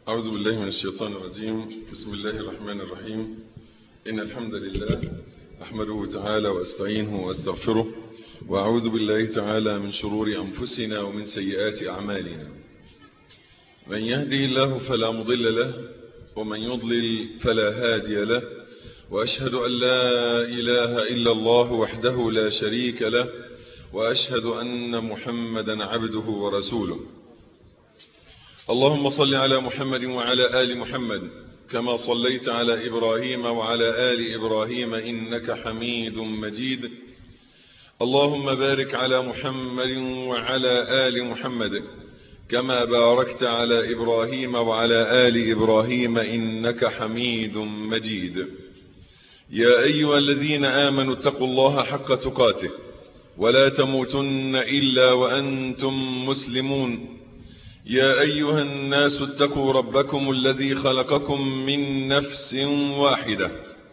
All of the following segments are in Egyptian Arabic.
أعوذ بالله من الشيطان الرجيم بسم الله الرحمن الرحيم إن الحمد لله أحمده تعالى وأستعينه وأستغفره وأعوذ بالله تعالى من شرور أنفسنا ومن سيئات أعمالنا من يهدي الله فلا مضل له ومن يضلل فلا هادي له وأشهد أن لا إله إلا الله وحده لا شريك له وأشهد أن محمدا عبده ورسوله اللهم صل على محمد وعلى آل محمد كما صليت على إبراهيم وعلى آل إبراهيم إنك حميد مجيد اللهم بارك على محمد وعلى آل محمد كما باركت على إبراهيم وعلى آل إبراهيم إنك حميد مجيد يا أيها الذين آمنوا اتقوا الله حق تقاته ولا تموتن إلا وأنتم مسلمون يا أيها الناس اتقوا ربكم الذي خلقكم من نفس واحدة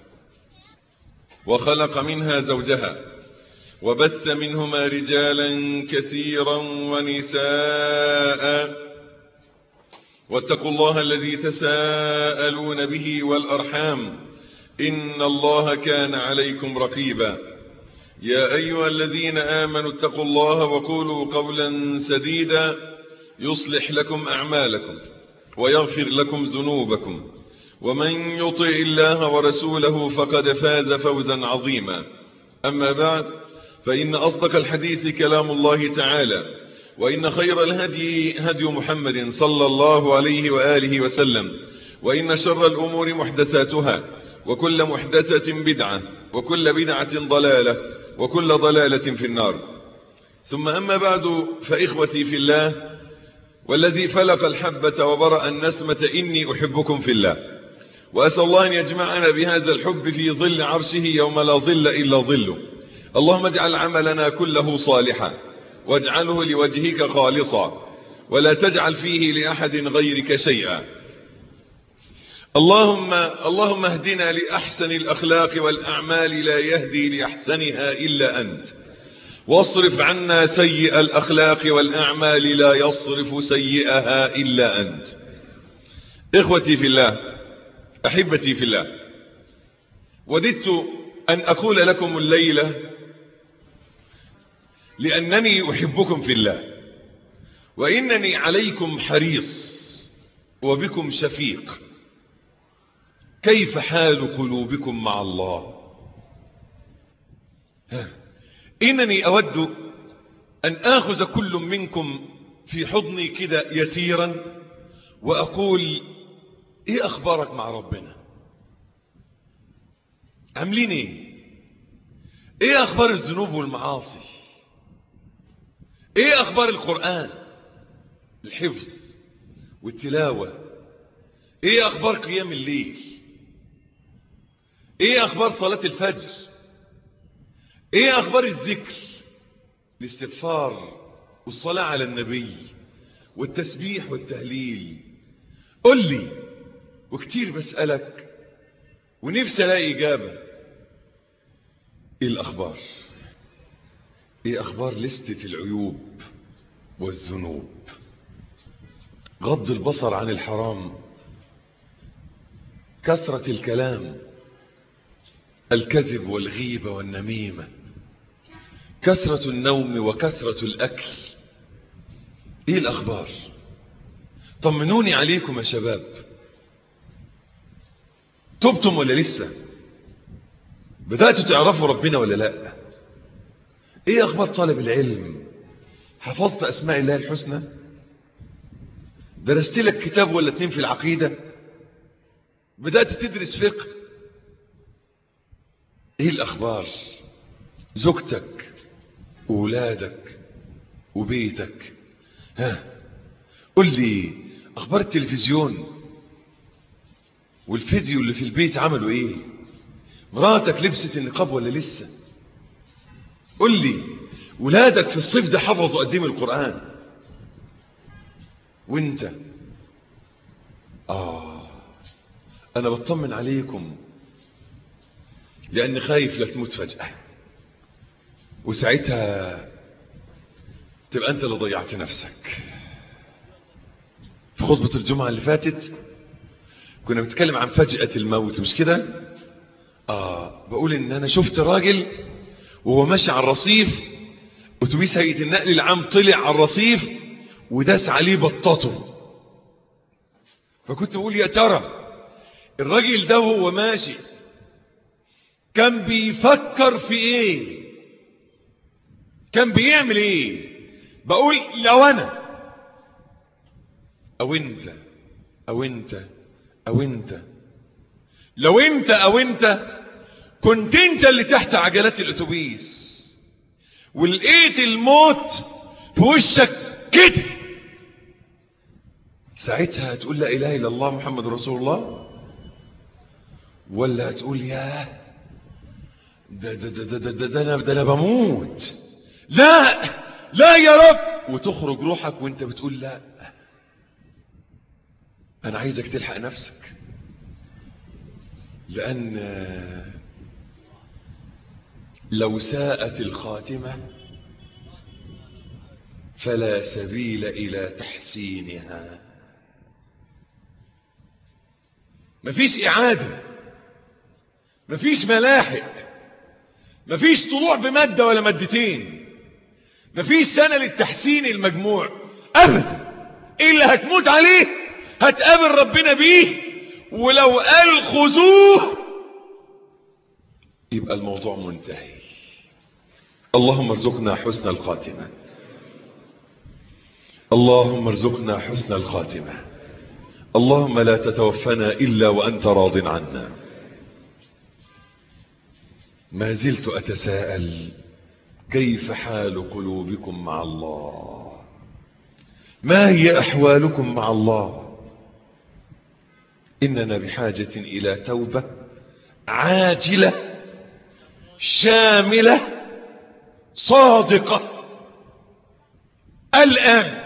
وخلق منها زوجها وبث منهما رجالا كثيرا ونساء واتقوا الله الذي تساءلون به والأرحام إن الله كان عليكم رقيبا يا أيها الذين آمنوا اتقوا الله وقولوا قولا سديدا يصلح لكم أعمالكم ويغفر لكم ذنوبكم ومن يطع الله ورسوله فقد فاز فوزا عظيما أما بعد فإن أصدق الحديث كلام الله تعالى وإن خير الهدي هدي محمد صلى الله عليه وآله وسلم وإن شر الأمور محدثاتها وكل محدثة بدعة وكل بدعة ضلالة وكل ضلالة في النار ثم أما بعد فإخوتي في الله والذي فلق الحبة وبرأ النسمة إني أحبكم في الله وأسأل الله أن يجمعنا بهذا الحب في ظل عرشه يوم لا ظل إلا ظله اللهم اجعل عملنا كله صالحا واجعله لوجهك خالصا ولا تجعل فيه لأحد غيرك شيئا اللهم اللهم اهدنا لأحسن الأخلاق والأعمال لا يهدي لأحسنها إلا أنت واصرف عنا سيء الأخلاق والأعمال لا يصرف سيئها إلا أنت إخوتي في الله أحبتي في الله وددت أن أقول لكم الليلة لأنني أحبكم في الله وإنني عليكم حريص وبكم شفيق كيف حال قلوبكم مع الله ها إنني أود أن آخذ كل منكم في حضني كده يسيرا وأقول إيه أخبارك مع ربنا عاملين إيه إيه أخبار الذنوب والمعاصي إيه أخبار القرآن الحفظ والتلاوة إيه أخبار قيام الليل إيه أخبار صلاة الفجر ايه اخبار الذكر الاستغفار والصلاة على النبي والتسبيح والتهليل قل لي وكتير بسألك ونفسي الاقي اجابة ايه الاخبار ايه اخبار لستة العيوب والذنوب غض البصر عن الحرام كثرة الكلام الكذب والغيبة والنميمة كثرة النوم وكثرة الأكل إيه الأخبار طمنوني عليكم يا شباب تبتم ولا لسه بدأتوا تعرفوا ربنا ولا لا إيه أخبار طالب العلم حفظت أسماء الله الحسنى درست لك كتاب ولا اتنين في العقيدة بدأت تدرس فقه ايه الاخبار زوجتك وولادك وبيتك ها قل لي اخبار التلفزيون والفيديو اللي في البيت عملوا ايه مراتك لبست النقاب ولا لسه قل لي ولادك في الصيف ده حفظوا قديم القرآن وانت اه انا بطمن عليكم لأني خايف لا تموت فجأة وساعتها تبقى أنت اللي ضيعت نفسك في خطبة الجمعة اللي فاتت كنا بنتكلم عن فجأة الموت مش كده آه بقول ان انا شفت راجل وهو ماشي على الرصيف اتوبيس هيئة النقل العام طلع على الرصيف وداس عليه بطاطه فكنت بقول يا ترى الراجل ده وهو ماشي كان بيفكر في ايه كان بيعمل ايه بقول لو انا او انت او انت او انت لو انت او انت كنت انت اللي تحت عجلات الاتوبيس ولقيت الموت في وشك كده ساعتها هتقول لا اله الا الله محمد رسول الله ولا هتقول يا ده ده ده ده ده, ده, ده, أنا, ده انا بموت لا لا يا رب وتخرج روحك وانت بتقول لا انا عايزك تلحق نفسك لان لو ساءت الخاتمة فلا سبيل الى تحسينها مفيش اعادة مفيش ملاحق مفيش طلوع بمادة ولا مادتين مفيش سنة للتحسين المجموع ابدا اللي هتموت عليه هتقابل ربنا بيه ولو قال خذوه يبقى الموضوع منتهي اللهم ارزقنا حسن الخاتمة اللهم ارزقنا حسن الخاتمة اللهم لا تتوفنا إلا وأنت راض عنا ما زلت أتساءل كيف حال قلوبكم مع الله ما هي أحوالكم مع الله إننا بحاجة إلى توبة عاجلة شاملة صادقة الآن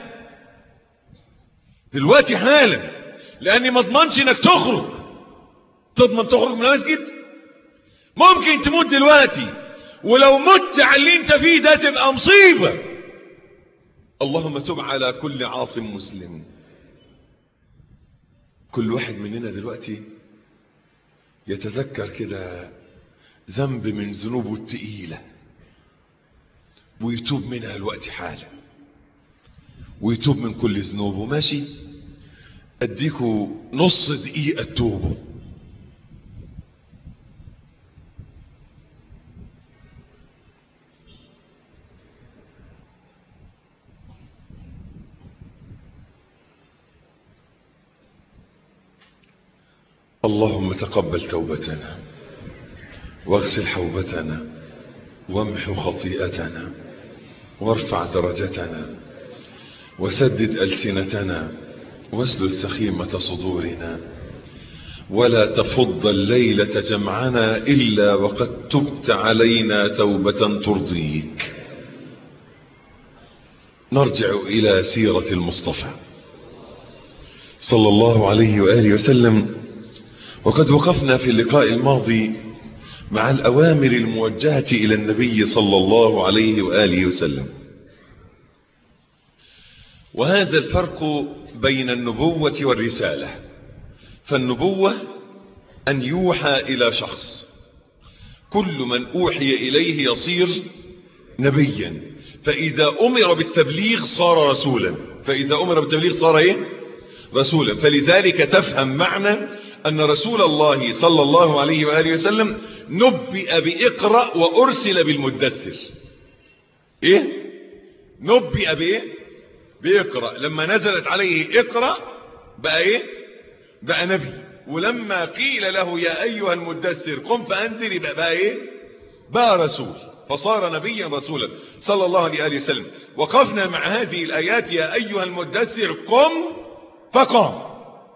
دلوقتي حالا لأني ما اضمنش إنك تخرج تضمن تخرج من المسجد ممكن تموت دلوقتي ولو مت على اللي انت فيه ده تبقى مصيبة اللهم تب على كل عاصم مسلم كل واحد مننا دلوقتي يتذكر كده ذنب من ذنوبه التقيلة ويتوب منها الوقت حالا ويتوب من كل ذنوبه ماشي اديكوا نص دقيقة توبوا اللهم تقبل توبتنا واغسل حوبتنا وامحو خطيئتنا وارفع درجتنا وسدد ألسنتنا واسلل سخيمة صدورنا ولا تفض الليلة جمعنا إلا وقد تبت علينا توبة ترضيك نرجع إلى سيرة المصطفى صلى الله عليه وآله وسلم وقد وقفنا في اللقاء الماضي مع الأوامر الموجهة إلى النبي صلى الله عليه وآله وسلم وهذا الفرق بين النبوة والرسالة فالنبوة أن يوحى إلى شخص كل من أوحي إليه يصير نبيا فإذا أمر بالتبليغ صار رسولا فإذا أمر بالتبليغ صار إيه؟ رسولا فلذلك تفهم معنى أن رسول الله صلى الله عليه وآله وسلم نبئ بإقرأ وأرسل بالمدثر إيه؟ نبئ بإيه؟ بإقرأ لما نزلت عليه إقرأ بقى إيه؟ بقى نبي ولما قيل له يا أيها المدثر قم فأنذر يبقى بقى إيه؟ بقى رسول فصار نبيا رسولا صلى الله عليه وآله وسلم وقفنا مع هذه الآيات يا أيها المدثر قم فقام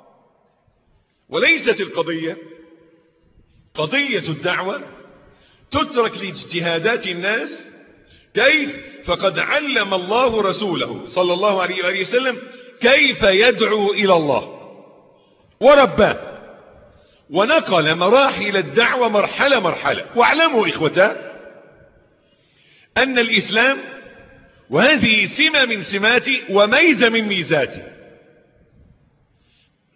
وليست القضية قضية الدعوة تترك لاجتهادات الناس كيف فقد علم الله رسوله صلى الله عليه وآله وسلم كيف يدعو إلى الله ورباه ونقل مراحل الدعوة مرحلة مرحلة واعلموا إخوتا أن الإسلام وهذه سمة من سماتي وميزة من ميزاتي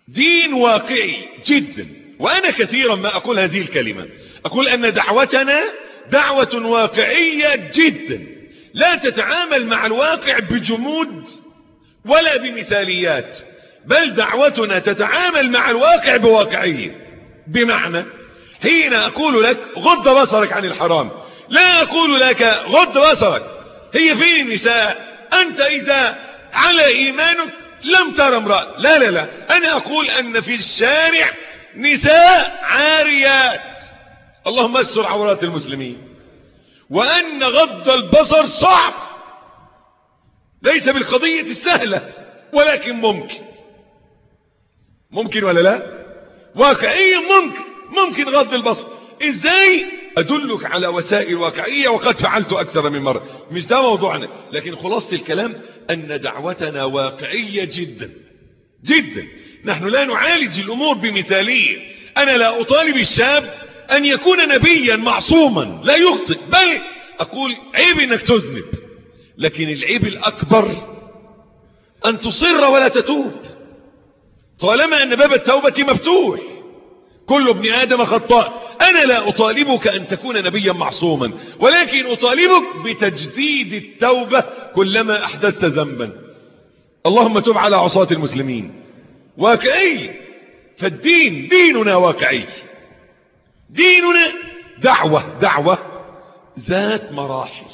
دين واقعي جدا وأنا كثيرا ما أقول هذه الكلمة أقول أن دعوتنا دعوة واقعية جدا لا تتعامل مع الواقع بجمود ولا بمثاليات بل دعوتنا تتعامل مع الواقع بواقعية بمعنى حين أقول لك غض بصرك عن الحرام لا أقول لك غض بصرك هي فين النساء أنت إذا على إيمانك لم ترى امرأة لا لا لا أنا أقول أن في الشارع نساء عاريات اللهم استر عورات المسلمين وأن غض البصر صعب ليس بالقضية السهلة ولكن ممكن ممكن ولا لا واقعيا ممكن ممكن غض البصر ازاي ادلك على وسائل واقعية وقد فعلت اكثر من مرة مش ده موضوعنا لكن خلاصة الكلام ان دعوتنا واقعية جدا جدا نحن لا نعالج الامور بمثالية انا لا اطالب الشاب ان يكون نبيا معصوما لا يخطئ بل اقول عيب انك تذنب لكن العيب الاكبر ان تصر ولا تتوب طالما ان باب التوبة مفتوح كل ابن ادم خطاء انا لا اطالبك ان تكون نبيا معصوما ولكن اطالبك بتجديد التوبة كلما احدثت ذنبا اللهم تب على عصاة المسلمين واقعي فالدين ديننا واقعي ديننا دعوة دعوة ذات مراحل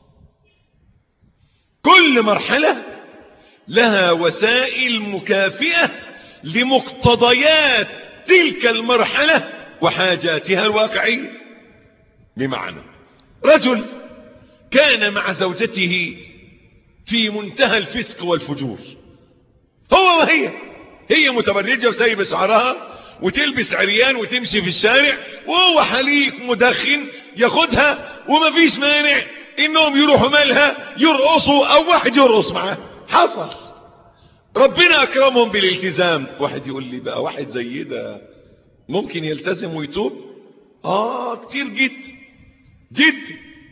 كل مرحلة لها وسائل مكافئة لمقتضيات تلك المرحلة وحاجاتها الواقعية بمعنى رجل كان مع زوجته في منتهى الفسق والفجور هو وهي هي متبرجة وسايبة شعرها وتلبس عريان وتمشي في الشارع وهو حليق مدخن ياخدها وما فيش مانع انهم يروحوا مالها يرقصوا او واحد يرقص معاه حصل ربنا اكرمهم بالالتزام واحد يقول لي بقى واحد زي ده ممكن يلتزم ويتوب اه كتير جدا جدا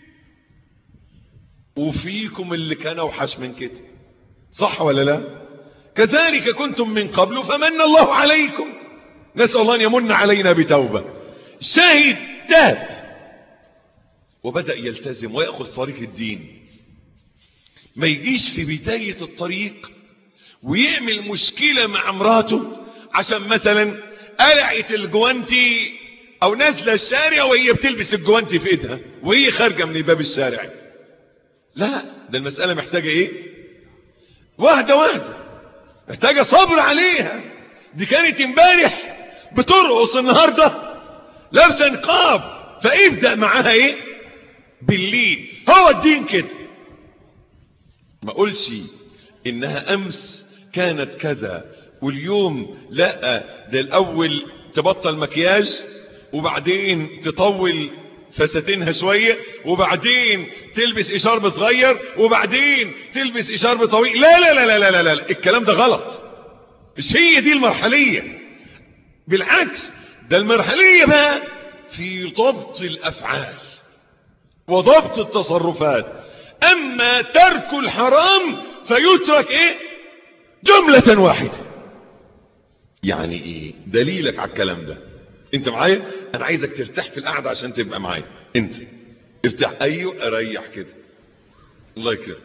وفيكم اللي كان اوحش من كده صح ولا لا كذلك كنتم من قبل فمن الله عليكم نسأل الله ان يمن علينا بتوبة شاهد تاب وبدأ يلتزم ويأخذ طريق الدين ما يجيش في بداية الطريق ويعمل مشكلة مع مراته عشان مثلا قلعت الجوانتي او نازله الشارع وهي بتلبس الجوانتي في ايدها وهي خارجه من باب الشارع لا ده المسألة محتاجة ايه واحدة واحدة محتاجة صبر عليها دي كانت امبارح بترقص النهاردة لابسه نقاب فابدأ معاها ايه بالليل هو الدين كده ما اقولش انها امس كانت كذا واليوم لا ده الاول تبطل مكياج وبعدين تطول فساتينها شوية وبعدين تلبس اشارب صغير وبعدين تلبس اشارب طويل لا لا لا لا لا لا, لا. الكلام ده غلط مش هي دي المرحلية بالعكس ده المرحلية بقى في ضبط الافعال وضبط التصرفات اما ترك الحرام فيترك ايه جملة واحدة يعني ايه دليلك على الكلام ده انت معايا انا عايزك ترتاح في القعدة عشان تبقى معايا انت ارتاح ايوه اريح كده الله يكرمك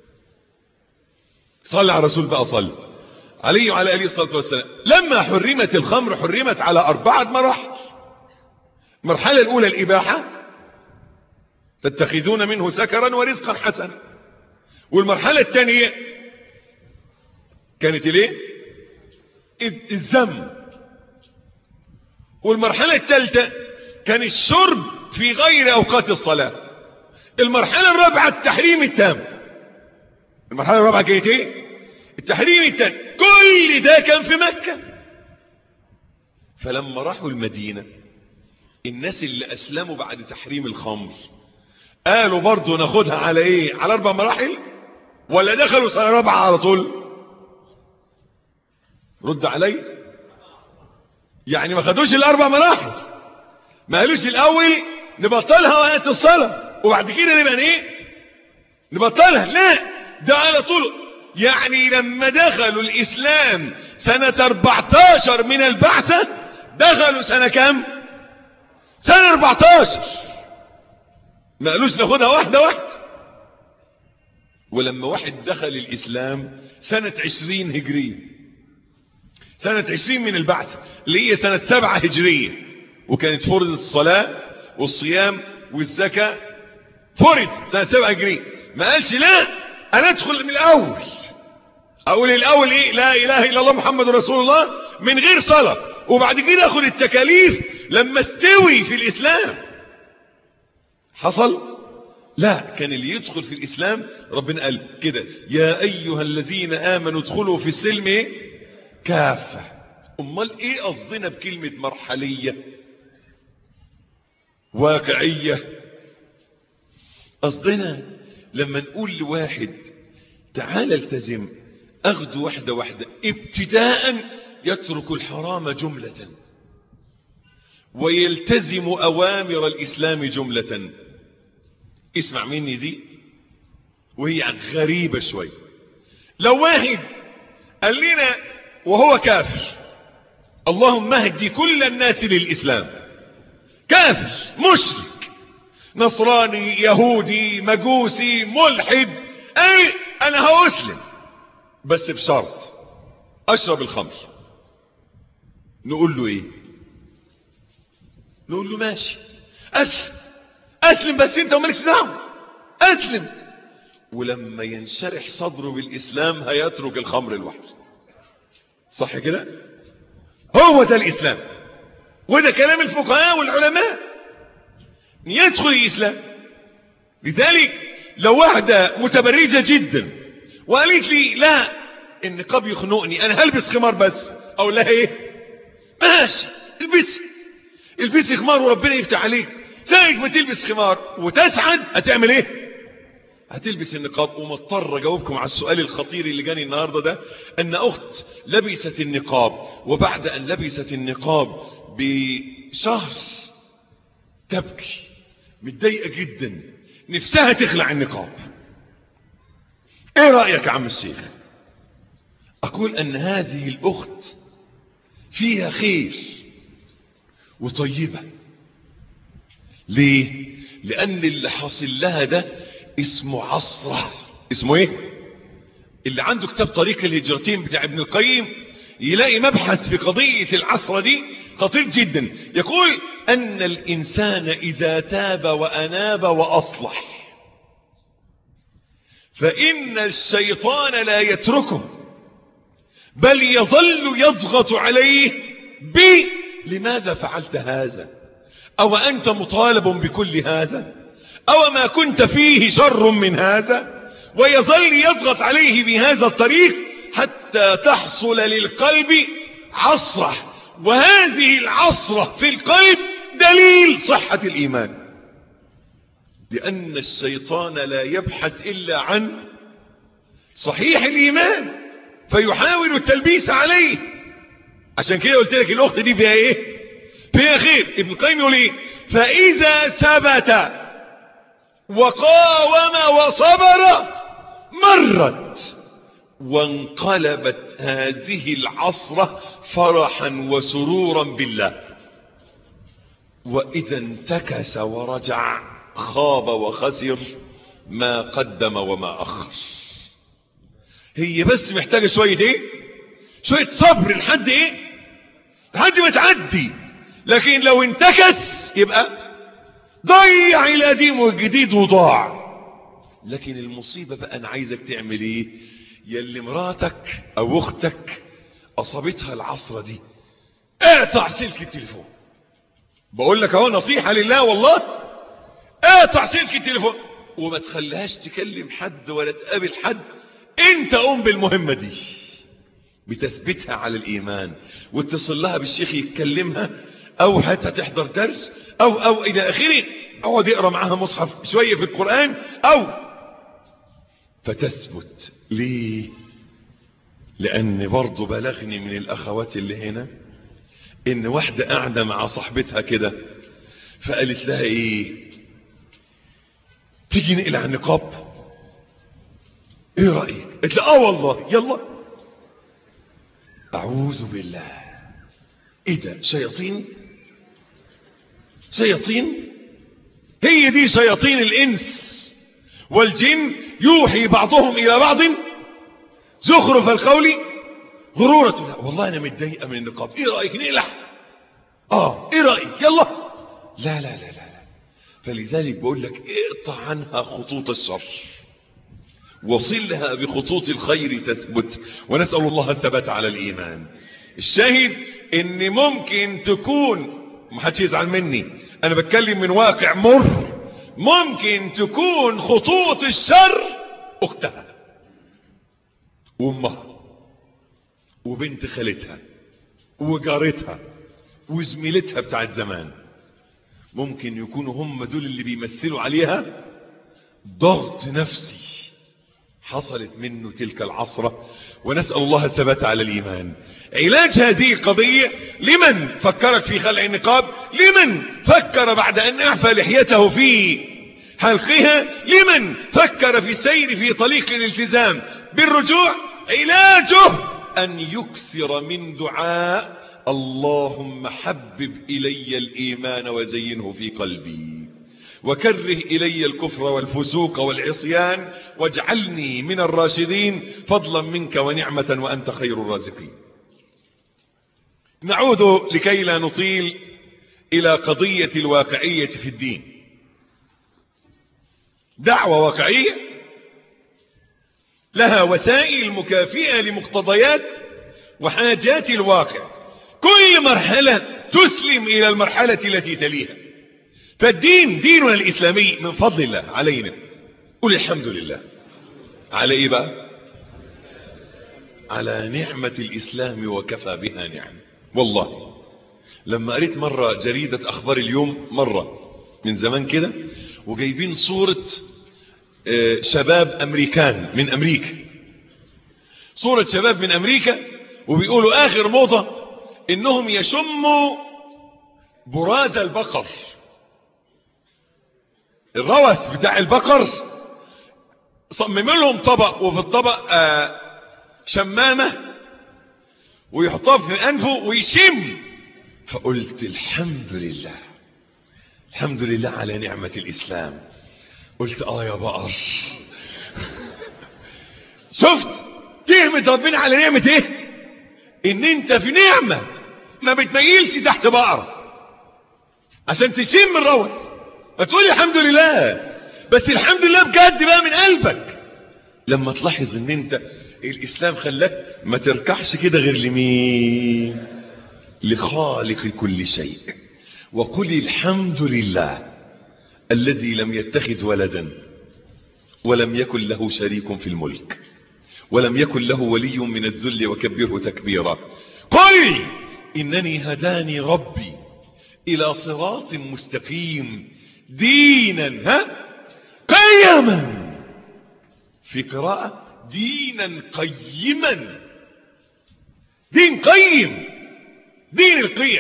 صلي على الرسول بقى صلي عليه وعلى اله الصلاه والسلام لما حرمت الخمر حرمت على اربعه مراحل المرحله الاولى الاباحه تتخذون منه سكرا ورزقا حسنا والمرحله الثانيه كانت الايه الذم والمرحله الثالثه كان الشرب في غير اوقات الصلاه المرحله الرابعه التحريم التام المرحله الرابعه كانت ايه التحريم التام كل ده كان في مكه فلما راحوا المدينه الناس اللي اسلموا بعد تحريم الخمر قالوا برضو ناخدها على ايه على اربع مراحل ولا دخلوا سنه رابعه على طول رد علي يعني ما خدوش الاربع مراحل ما قالوش الاول نبطلها وقت الصلاه وبعد كده نبقى ايه نبطلها لا ده على طول يعني لما دخلوا الاسلام سنة 14 من البعثة دخلوا سنة كام سنة 14 ما قالوش ناخدها واحدة واحدة ولما واحد دخل الإسلام سنة 20 هجرية سنة 20 من البعث اللي هي سنة 7 هجرية وكانت فرضت الصلاة والصيام والزكاة فرض سنة 7 هجرية ما قالش لا أنا أدخل من الأول أقول الأول إيه لا إله إلا الله محمد رسول الله من غير صلاة وبعد كده أخذ التكاليف لما استوي في الإسلام حصل لا كان اللي يدخل في الإسلام ربنا قال كده يا أيها الذين آمنوا ادخلوا في السلم إيه؟ كافة أمال إيه قصدنا بكلمة مرحلية واقعية قصدنا لما نقول لواحد تعال التزم أخذ واحدة واحدة ابتداء يترك الحرام جملة ويلتزم أوامر الإسلام جملة اسمع مني دي وهي غريبة شوي لو واحد قال لنا وهو كافر اللهم اهدي كل الناس للإسلام كافر مشرك نصراني يهودي مجوسي ملحد اي انا هأسلم بس بشرط اشرب الخمر نقول له ايه نقول له ماشي اسلم اسلم بس انت ومالكش دعوه اسلم ولما ينشرح صدره بالاسلام هيترك الخمر لوحده صح كده هو ده الاسلام وده كلام الفقهاء والعلماء يدخل الاسلام لذلك لو واحدة متبرجة جدا وقالت لي لا النقاب يخنقني انا هلبس خمار بس او لا ايه ماشي البسي البسي خمار وربنا يفتح عليك زيك ما تلبس خمار وتسعد هتعمل ايه هتلبس النقاب ومضطر اجاوبكم على السؤال الخطير اللي جاني النهارده ده ان اخت لبست النقاب وبعد ان لبست النقاب بشهر تبكي متضايقه جدا نفسها تخلع النقاب ايه رايك يا عم الشيخ اقول ان هذه الاخت فيها خير وطيبه ليه لان اللي حاصل لها ده اسمه عصرة اسمه ايه اللي عنده كتاب طريق الهجرتين بتاع ابن القيم يلاقي مبحث في قضية العصرة دي خطير جدا يقول ان الانسان اذا تاب واناب واصلح فان الشيطان لا يتركه بل يظل يضغط عليه ب لماذا فعلت هذا او انت مطالب بكل هذا او ما كنت فيه شر من هذا ويظل يضغط عليه بهذا الطريق حتى تحصل للقلب عصرة وهذه العصرة في القلب دليل صحة الايمان لان الشيطان لا يبحث الا عن صحيح الايمان فيحاول التلبيس عليه عشان كده قلت لك الاخت دي فيها ايه فيها خير ابن القيم يقول ايه فاذا ثبت وقاوم وصبر مرت وانقلبت هذه العصرة فرحا وسرورا بالله واذا انتكس ورجع خاب وخسر ما قدم وما اخر هي بس محتاجة شوية ايه شوية صبر لحد ايه لحد ما تعدي لكن لو انتكس يبقى ضيع القديم والجديد وضاع لكن المصيبة بقى انا عايزك تعمل ايه يلي مراتك او اختك اصابتها العصرة دي اقطع سلك التليفون بقول لك اهو نصيحة لله والله اقطع سلك التليفون وما تخليهاش تكلم حد ولا تقابل حد انت قوم بالمهمة دي بتثبتها على الايمان واتصل لها بالشيخ يتكلمها او حتى تحضر درس او او الى اخره اقعد يقرا معاها مصحف شويه في القران او فتثبت ليه لان برضه بلغني من الاخوات اللي هنا ان واحده قاعده مع صاحبتها كده فقالت لها ايه تيجي نقلع على النقاب ايه رايك قالت لها اه والله يلا أعوذ بالله إيه ده شياطين شياطين هي دي شياطين الإنس والجن يوحي بعضهم إلى بعض زخرف القول غرورة لا والله أنا متضايقة من النقاب إيه رأيك نقلع آه إيه رأيك يلا لا لا لا لا, لا. فلذلك بقول لك اقطع عنها خطوط الشر وصلها بخطوط الخير تثبت ونسأل الله الثبات على الإيمان الشاهد ان ممكن تكون محدش يزعل مني انا بتكلم من واقع مر ممكن تكون خطوط الشر اختها وامها وبنت خالتها وجارتها وزميلتها بتاعت زمان ممكن يكونوا هم دول اللي بيمثلوا عليها ضغط نفسي حصلت منه تلك العصرة ونسأل الله الثبات على الإيمان علاج هذه القضية لمن فكرت في خلع النقاب لمن فكر بعد أن أعفى لحيته في حلقها لمن فكر في السير في طريق الالتزام بالرجوع علاجه أن يكسر من دعاء اللهم حبب إلي الإيمان وزينه في قلبي وكره إلي الكفر والفسوق والعصيان واجعلني من الراشدين فضلا منك ونعمة وأنت خير الرازقين نعود لكي لا نطيل إلى قضية الواقعية في الدين دعوة واقعية لها وسائل مكافئة لمقتضيات وحاجات الواقع كل مرحلة تسلم إلى المرحلة التي تليها فالدين ديننا الإسلامي من فضل الله علينا قل الحمد لله على إيه بقى على نعمة الإسلام وكفى بها نعم والله لما قريت مرة جريدة أخبار اليوم مرة من زمان كده وجايبين صورة شباب أمريكان من أمريكا صورة شباب من أمريكا وبيقولوا آخر موضة إنهم يشموا براز البقر الروث بتاع البقر صمم لهم طبق وفي الطبق آه شمامة ويحطها في أنفه ويشم فقلت الحمد لله الحمد لله على نعمة الإسلام قلت آه يا بقر شفت تهمة ربنا على نعمة ايه ان انت في نعمة ما بتميلش تحت بقر عشان تشم الروث فتقول الحمد لله بس الحمد لله بجد بقى من قلبك لما تلاحظ ان انت الاسلام خلاك ما تركعش كده غير لمين لخالق كل شيء وقل الحمد لله الذي لم يتخذ ولدا ولم يكن له شريك في الملك ولم يكن له ولي من الذل وكبره تكبيرا قل إنني هداني ربي إلى صراط مستقيم دينا ها قيما في قراءة دينا قيما دين قيم دين القيم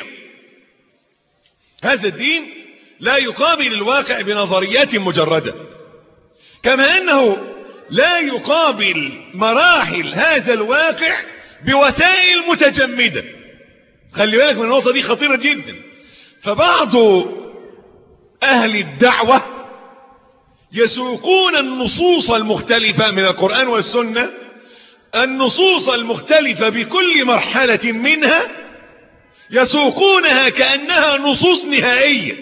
هذا الدين لا يقابل الواقع بنظريات مجردة كما أنه لا يقابل مراحل هذا الواقع بوسائل متجمدة خلي بالك من النقطة دي خطيرة جدا فبعض أهل الدعوة يسوقون النصوص المختلفة من القرآن والسنة النصوص المختلفة بكل مرحلة منها يسوقونها كأنها نصوص نهائية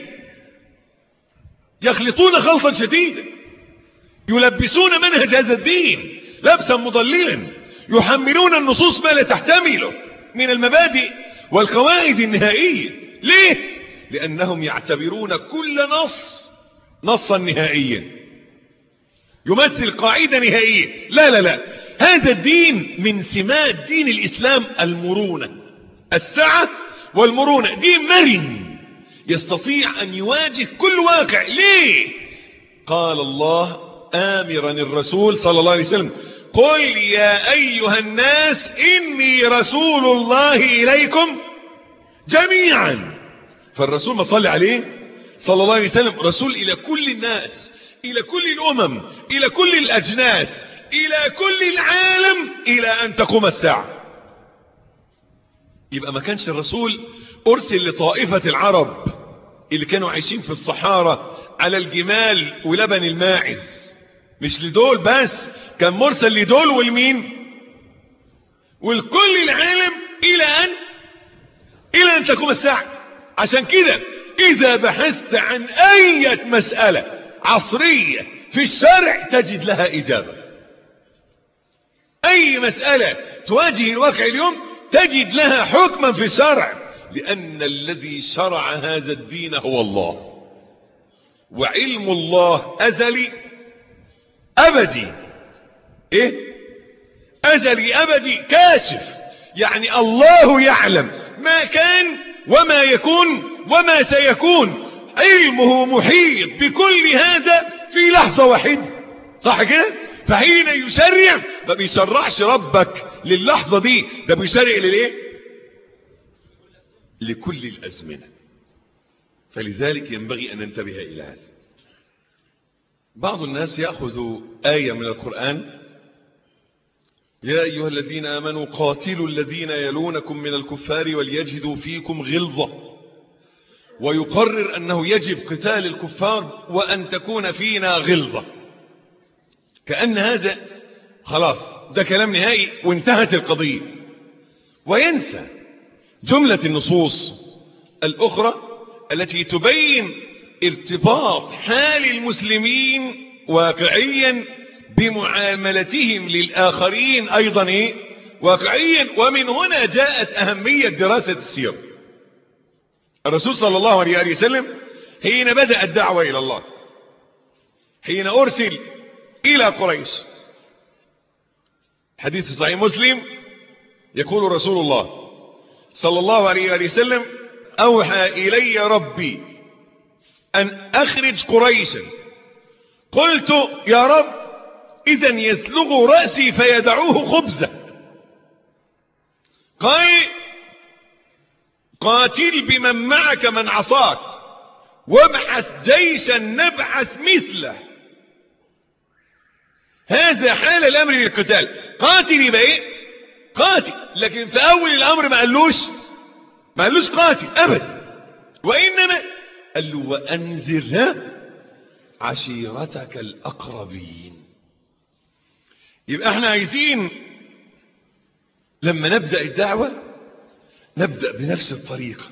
يخلطون خلطا شديدا يلبسون منهج هذا الدين لبسا مضللا يحملون النصوص ما لا تحتمله من المبادئ والقواعد النهائية ليه؟ لأنهم يعتبرون كل نص نصا نهائيا يمثل قاعدة نهائية لا لا لا هذا الدين من سمات دين الإسلام المرونة السعة والمرونة دين مرن يستطيع أن يواجه كل واقع ليه قال الله آمرا الرسول صلى الله عليه وسلم قل يا أيها الناس إني رسول الله إليكم جميعا فالرسول ما صلي عليه صلى الله عليه وسلم رسول إلى كل الناس إلى كل الأمم إلى كل الأجناس إلى كل العالم إلى أن تقوم الساعة يبقى ما كانش الرسول ارسل لطائفة العرب اللي كانوا عايشين في الصحارى على الجمال ولبن الماعز مش لدول بس كان مرسل لدول والمين والكل العالم الى ان الى ان تقوم الساعة عشان كده اذا بحثت عن اي مسألة عصرية في الشرع تجد لها اجابة اي مسألة تواجه الواقع اليوم تجد لها حكما في الشرع لان الذي شرع هذا الدين هو الله وعلم الله ازلي ابدي ايه ازلي ابدي كاشف يعني الله يعلم ما كان وما يكون وما سيكون علمه محيط بكل هذا في لحظة واحدة صح كده فحين يشرع ما بيشرعش ربك للحظة دي ده بيشرع للايه لكل الازمنة فلذلك ينبغي ان ننتبه الى هذا بعض الناس يأخذ آية من القرآن يا أيها الذين آمنوا قاتلوا الذين يلونكم من الكفار وليجدوا فيكم غلظة ويقرر أنه يجب قتال الكفار وأن تكون فينا غلظة كأن هذا خلاص ده كلام نهائي وانتهت القضية وينسى جملة النصوص الأخرى التي تبين ارتباط حال المسلمين واقعيا بمعاملتهم للآخرين أيضا إيه؟ واقعيا ومن هنا جاءت أهمية دراسة السيرة الرسول صلى الله عليه وسلم حين بدأ الدعوة إلى الله حين أرسل إلى قريش حديث صحيح مسلم يقول رسول الله صلى الله عليه وسلم أوحى إلي ربي أن أخرج قريشا قلت يا رب إذا يسلغ رأسي فيدعوه خبزة قال قاتل بمن معك من عصاك وابعث جيشا نبعث مثله هذا حال الأمر للقتال قاتل يبقى ايه قاتل لكن في أول الأمر ما قالوش ما قالوش قاتل أبدا وإنما قال له وأنذر عشيرتك الأقربين يبقى احنا عايزين لما نبدأ الدعوة نبدأ بنفس الطريقة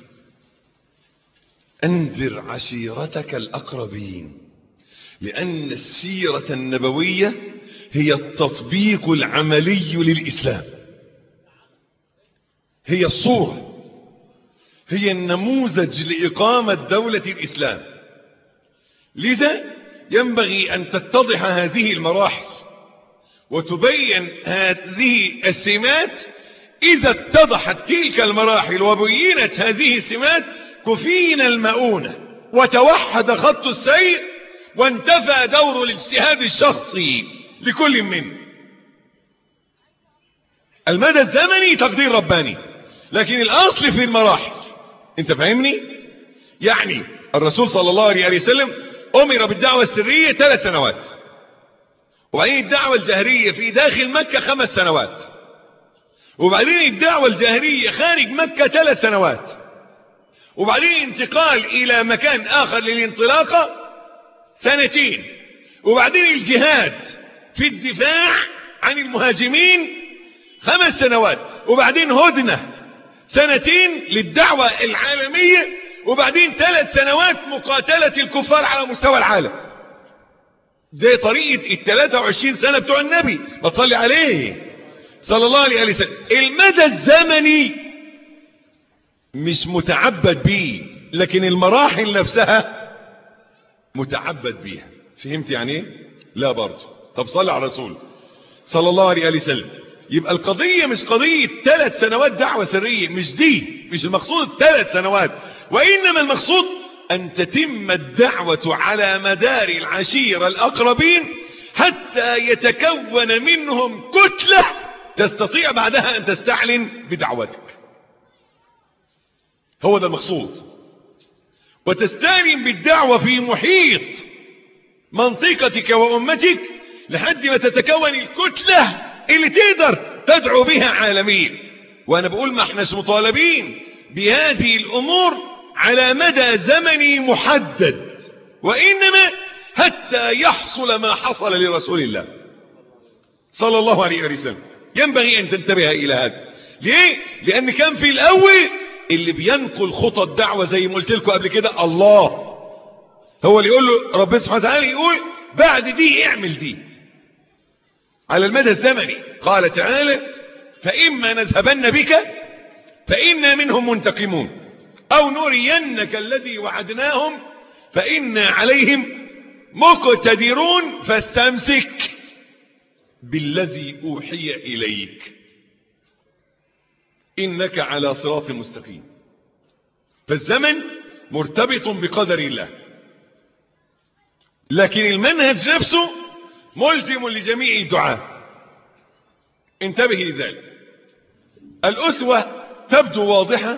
أنذر عشيرتك الأقربين لأن السيرة النبوية هي التطبيق العملي للإسلام هي الصورة هي النموذج لإقامة دولة الإسلام لذا ينبغي أن تتضح هذه المراحل وتبين هذه السمات إذا اتضحت تلك المراحل وبينت هذه السمات كفينا المؤونة وتوحد خط السير وانتفى دور الاجتهاد الشخصي لكل منه المدى الزمني تقدير رباني لكن الأصل في المراحل انت فاهمني يعني الرسول صلى الله عليه وسلم أمر بالدعوة السرية ثلاث سنوات وبعدين الدعوة الجهرية في داخل مكة خمس سنوات وبعدين الدعوة الجهرية خارج مكة ثلاث سنوات وبعدين انتقال إلى مكان آخر للانطلاقة سنتين وبعدين الجهاد في الدفاع عن المهاجمين خمس سنوات وبعدين هدنة سنتين للدعوة العالمية وبعدين ثلاث سنوات مقاتلة الكفار على مستوى العالم ده طريقة ال 23 سنة بتوع النبي بتصلي عليه صلى الله عليه وسلم المدى الزمني مش متعبد بيه لكن المراحل نفسها متعبد بيها فهمت يعني ايه لا برضه طب صلي على الرسول صلى الله عليه وسلم يبقى القضية مش قضية ثلاث سنوات دعوة سرية مش دي مش المقصود ثلاث سنوات وإنما المقصود أن تتم الدعوة على مدار العشيرة الأقربين حتى يتكون منهم كتلة تستطيع بعدها أن تستعلن بدعوتك هو ده المقصود وتستعلن بالدعوة في محيط منطقتك وأمتك لحد ما تتكون الكتلة اللي تقدر تدعو بها عالميا وانا بقول ما احناش مطالبين بهذه الامور على مدى زمني محدد وانما حتى يحصل ما حصل لرسول الله صلى الله عليه وسلم ينبغي ان تنتبه الى هذا ليه لان كان في الاول اللي بينقل خطى الدعوة زي ما قلت لكم قبل كده الله هو اللي يقول له ربنا سبحانه وتعالى يقول بعد دي اعمل دي على المدى الزمني قال تعالى فإما نذهبن بك فإنا منهم منتقمون أو نرينك الذي وعدناهم فإنا عليهم مقتدرون فاستمسك بالذي أوحي إليك إنك على صراط مستقيم فالزمن مرتبط بقدر الله لكن المنهج نفسه ملزم لجميع الدعاء انتبه لذلك الأسوة تبدو واضحة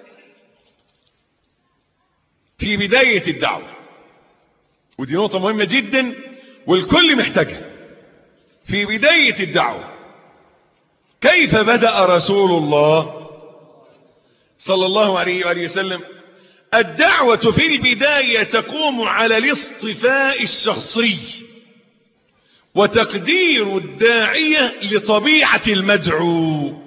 في بداية الدعوة ودي نقطة مهمة جدا والكل محتاجها في بداية الدعوة كيف بدأ رسول الله صلى الله عليه وآله وسلم الدعوة في البداية تقوم على الاصطفاء الشخصي وتقدير الداعية لطبيعة المدعو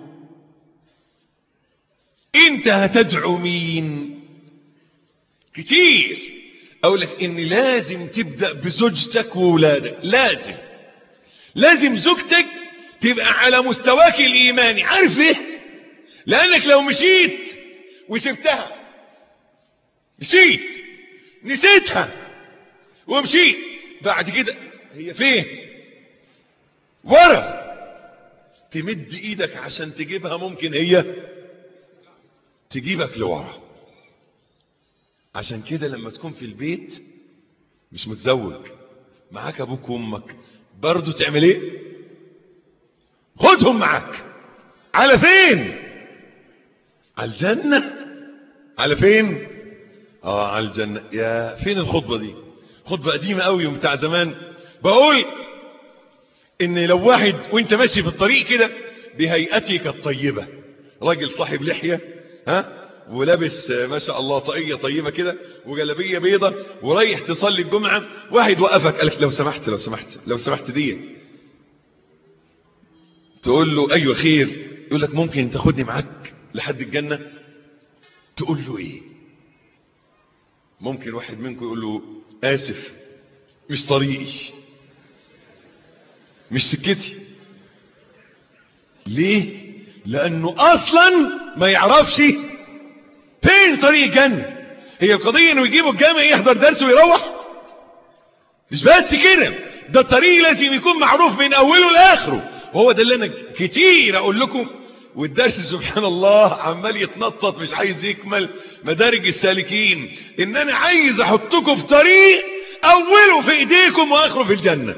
انت هتدعو مين كتير اقول لك ان لازم تبدأ بزوجتك وولادك لازم لازم زوجتك تبقى على مستواك الايماني عارف ليه لانك لو مشيت وسبتها مشيت نسيتها ومشيت بعد كده هي فين ورا تمد ايدك عشان تجيبها ممكن هي تجيبك لورا عشان كده لما تكون في البيت مش متزوج معاك ابوك وامك برضو تعمل ايه خدهم معاك على فين على الجنة على فين اه على الجنة يا فين الخطبة دي خطبة قديمة قوي وبتاع زمان بقول ان لو واحد وانت ماشي في الطريق كده بهيئتك الطيبة راجل صاحب لحية ها ولابس ما شاء الله طاقية طيبة كده وجلبية بيضة ورايح تصلي الجمعة واحد وقفك قال لك لو سمحت لو سمحت لو سمحت دي تقول له ايوه خير يقول لك ممكن تاخدني معاك لحد الجنة تقول له ايه ممكن واحد منكم يقول له اسف مش طريقي مش سكتي ليه لانه اصلا ما يعرفش فين طريق الجنة هي القضية انه يجيبه الجامع يحضر درس ويروح مش بس كده ده الطريق لازم يكون معروف من اوله لاخره وهو ده اللي انا كتير اقول لكم والدرس سبحان الله عمال يتنطط مش عايز يكمل مدارج السالكين ان انا عايز احطكم في طريق اوله في ايديكم واخره في الجنة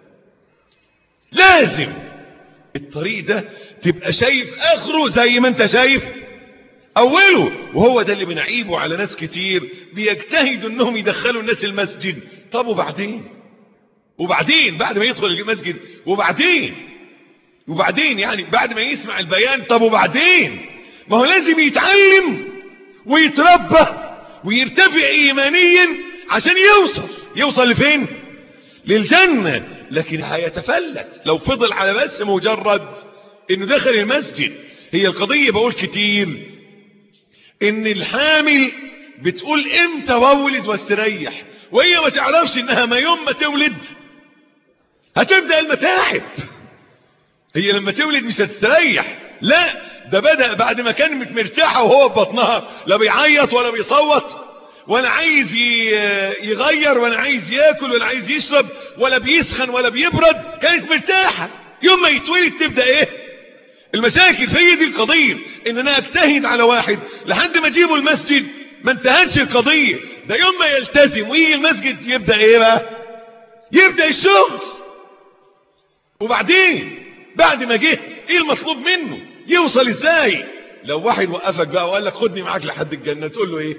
لازم الطريق ده تبقى شايف اخره زي ما انت شايف اوله وهو ده اللي بنعيبه على ناس كتير بيجتهدوا انهم يدخلوا الناس المسجد طب وبعدين وبعدين بعد ما يدخل المسجد وبعدين وبعدين يعني بعد ما يسمع البيان طب وبعدين ما هو لازم يتعلم ويتربى ويرتفع ايمانيا عشان يوصل يوصل لفين للجنة لكن هيتفلت لو فضل على بس مجرد انه دخل المسجد هي القضية بقول كتير ان الحامل بتقول امتى وولد واستريح وهي ما تعرفش انها ما يوم ما تولد هتبدأ المتاعب هي لما تولد مش هتستريح لا ده بدأ بعد ما كانت مرتاحة وهو ببطنها لا بيعيط ولا بيصوت ولا عايز يغير ولا عايز ياكل ولا عايز يشرب ولا بيسخن ولا بيبرد كانت مرتاحة يوم ما يتولد تبدأ ايه المشاكل فهي دي القضية ان انا اجتهد على واحد لحد ما اجيبه المسجد ما انتهتش القضية ده يوم ما يلتزم ويجي المسجد يبدأ ايه بقى يبدأ الشغل وبعدين بعد ما جه ايه المطلوب منه يوصل ازاي لو واحد وقفك بقى وقال لك خدني معاك لحد الجنة تقول له ايه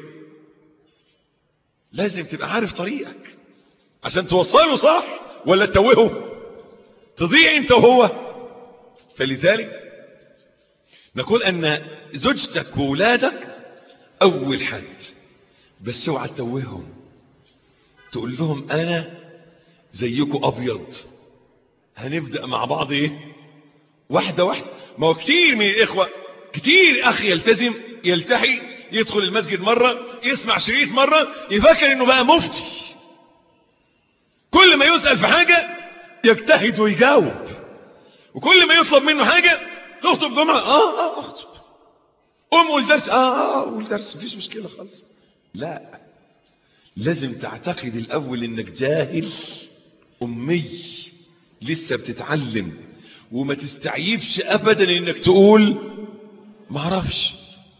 لازم تبقى عارف طريقك عشان توصله صح ولا تتوهه تضيع انت وهو فلذلك نقول ان زوجتك وولادك اول حد بس اوعى تتوههم تقول لهم انا زيكم ابيض هنبدا مع بعض ايه واحده واحده ما هو كتير من الاخوه كتير اخ يلتزم يلتحي يدخل المسجد مره يسمع شريط مره يفكر انه بقى مفتي كل ما يسال في حاجه يجتهد ويجاوب وكل ما يطلب منه حاجه تخطب جمعه اه اه اخطب قوم قول درس اه اه قول درس مفيش مشكله خالص لا لازم تعتقد الاول انك جاهل امي لسه بتتعلم وما تستعيبش ابدا انك تقول ما اعرفش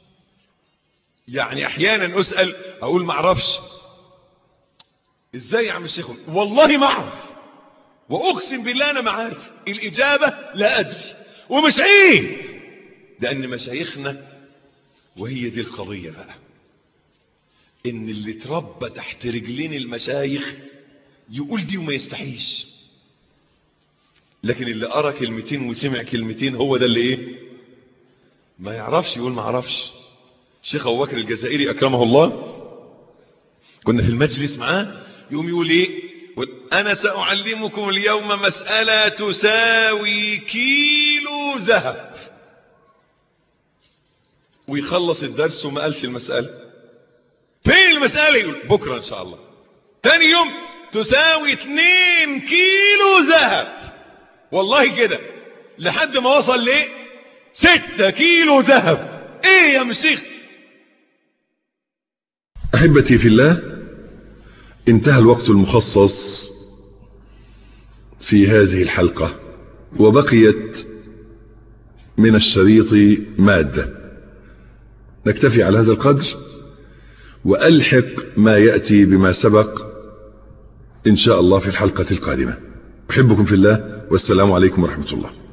يعني احيانا اسال اقول ما اعرفش ازاي يا عم الشيخ والله ما اعرف واقسم بالله انا ما عارف الاجابه لا ادري ومش عيب لان مشايخنا وهي دي القضيه بقى ان اللي اتربى تحت رجلين المشايخ يقول دي وما يستحيش لكن اللي قرا كلمتين وسمع كلمتين هو ده اللي ايه ما يعرفش يقول ما اعرفش الشيخ ابو بكر الجزائري اكرمه الله كنا في المجلس معاه يقوم يقول ايه يقول انا ساعلمكم اليوم مساله تساوي كيلو ذهب ويخلص الدرس وما قالش المساله فين المساله يقول بكره ان شاء الله تاني يوم تساوي 2 كيلو ذهب والله كده لحد ما وصل ليه 6 كيلو ذهب ايه يا مشيخ احبتي في الله انتهى الوقت المخصص في هذه الحلقة وبقيت من الشريط مادة نكتفي على هذا القدر وألحق ما يأتي بما سبق إن شاء الله في الحلقة القادمة أحبكم في الله والسلام عليكم ورحمة الله